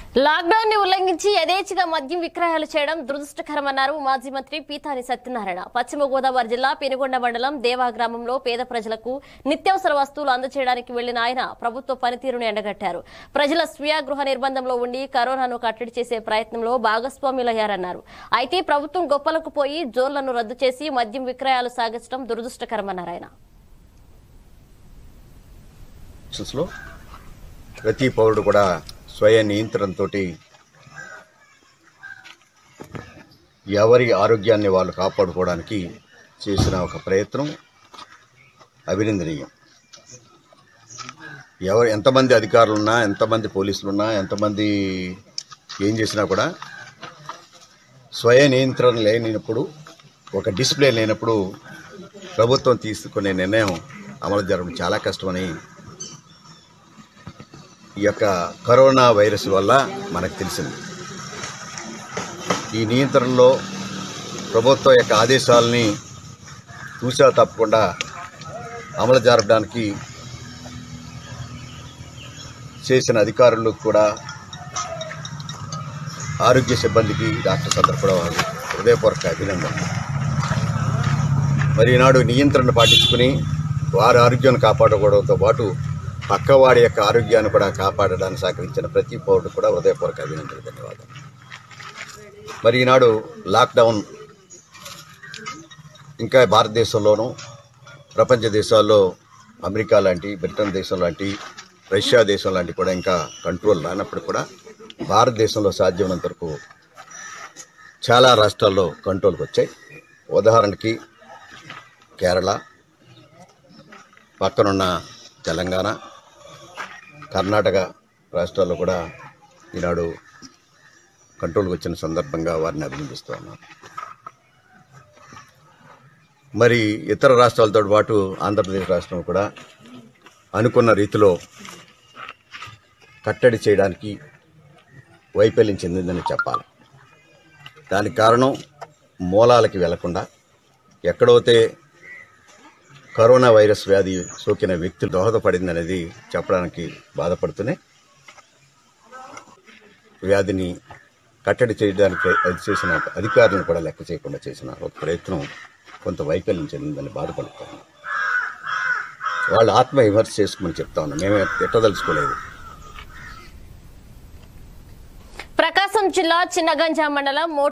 lockdown ని ఉల్లంఘించి యథేచ్ఛగా మద్యం విక్రయాలు చేయడం దురదృష్టకరమన్నారు మాజీ మంత్రి పీతాని సత్యనారాయణ పశ్చిమ గోదావరి జిల్లా పెనుగొండ మండలం దేవా గ్రామంలో పేద ప్రజలకు నిత్యావసర వస్తువులు అందజేయడానికి వెళ్లిన ఆయన ప్రభుత్వ పనితీరును ఎండగట్టారు ప్రజల స్వీయ గృహ నిర్బంధంలో ఉండి కరోనాను కట్టడి చేసే ప్రయత్నంలో భాగస్వాములయ్యారన్నారు అయితే ప్రభుత్వం గొప్పలకు పోయి జోన్లను రద్దు చేసి మద్యం విక్రయాలు సాగించడం దురదృష్టకరమన్నారు ఆయన ఎలక్షన్స్లో ప్రతి పౌరుడు కూడా స్వయ నియంత్రణతో ఎవరి ఆరోగ్యాన్ని వాళ్ళు కాపాడుకోవడానికి చేసిన ఒక ప్రయత్నం అభినందనీయం ఎవరు ఎంతమంది అధికారులు ఉన్నా ఎంతమంది పోలీసులు ఉన్నా ఎంతమంది ఏం చేసినా కూడా స్వయ నియంత్రణ లేనప్పుడు ఒక డిసిప్లిన్ లేనప్పుడు ప్రభుత్వం తీసుకునే నిర్ణయం అమలు జరగడం చాలా కష్టమని ఈ యొక్క కరోనా వైరస్ వల్ల మనకు తెలిసింది ఈ నియంత్రణలో ప్రభుత్వం యొక్క ఆదేశాలని చూసా తప్పకుండా అమలు జరపడానికి చేసిన అధికారులకు కూడా ఆరోగ్య సిబ్బందికి డాక్టర్స్ అందరూ కూడా వారు హృదయపూర్వక అభినందనలు మరి ఈనాడు నియంత్రణ పాటించుకుని వారి ఆరోగ్యాన్ని కాపాడుకోవడంతో పాటు పక్కవాడి యొక్క ఆరోగ్యాన్ని కూడా కాపాడడానికి సహకరించిన ప్రతి పౌరుడు కూడా హృదయపూర్వక అభినందనలు ధన్యవాదాలు మరి ఈనాడు లాక్డౌన్ ఇంకా భారతదేశంలోనూ ప్రపంచ దేశాల్లో అమెరికా లాంటి బ్రిటన్ దేశం లాంటి రష్యా దేశం లాంటి కూడా ఇంకా కంట్రోల్ రానప్పుడు కూడా భారతదేశంలో సాధ్యమైనంత వరకు చాలా రాష్ట్రాల్లో కంట్రోల్కి వచ్చాయి ఉదాహరణకి కేరళ పక్కనున్న తెలంగాణ కర్ణాటక రాష్ట్రాల్లో కూడా ఈనాడు కంట్రోల్కి వచ్చిన సందర్భంగా వారిని అభినందిస్తూ ఉన్నాను మరి ఇతర రాష్ట్రాలతో పాటు ఆంధ్రప్రదేశ్ రాష్ట్రం కూడా అనుకున్న రీతిలో కట్టడి చేయడానికి వైఫల్యం చెందిందని చెప్పాలి దానికి కారణం మూలాలకి వెళ్లకుండా ఎక్కడైతే కరోనా వైరస్ వ్యాధి సోకిన వ్యక్తులు దోహదపడింది అనేది చెప్పడానికి బాధపడుతూనే వ్యాధిని కట్టడి చేయడానికి అది చేసిన అధికారులను కూడా లెక్క చేయకుండా చేసిన ఒక ప్రయత్నం కొంత వైఫల్యం చెందిందని బాధపడుతాను వాళ్ళు ఆత్మ విమర్శ చేసుకోమని చెప్తా ఉన్నాం మేమే ఎట్టదలుచుకోలేదు ప్రకాశం జిల్లా చిన్నగంజా మండలం మో